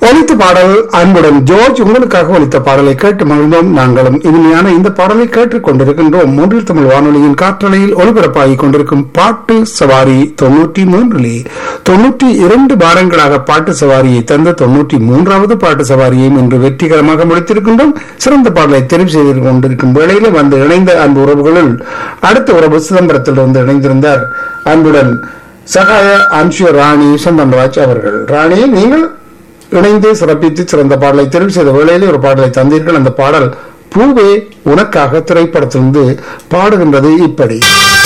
ஒலித்த பாடல் அன்புடன் ஜோர்ஜ் உங்களுக்காக ஒலித்த பாடலை கேட்டு மகிழ்ந்தோம் நாங்களும் இனிமையான இந்த பாடலை கேட்டுக் கொண்டிருக்கின்றோம் மூன்றில் தமிழ் வானொலியின் காற்றலையில் ஒலிபரப்பாகிக் கொண்டிருக்கும் பாட்டு சவாரி தொண்ணூற்றி மூன்றிலே தொண்ணூற்றி இரண்டு வாரங்களாக பாட்டு சவாரியை தந்த தொண்ணூற்றி மூன்றாவது பாட்டு சவாரியையும் இன்று வெற்றிகரமாக முடித்திருக்கின்றோம் சிறந்த பாடலை தெரிவு செய்து கொண்டிருக்கும் வேளையில வந்து இணைந்த அன்பு உறவுகளில் அடுத்த உறவு சிதம்பரத்திலிருந்து இணைந்திருந்தார் அன்புடன் சகாய அன்ஷு ராணி சந்தன்ராஜ் அவர்கள் ராணி நீங்கள் இணைந்து சிறப்பித்து சிறந்த பாடலை தெரிவு செய்த வேளையிலே ஒரு பாடலை தந்தீர்கள் அந்த பாடல் பூவே உனக்காக திரைப்படத்திலிருந்து பாடுகின்றது இப்படி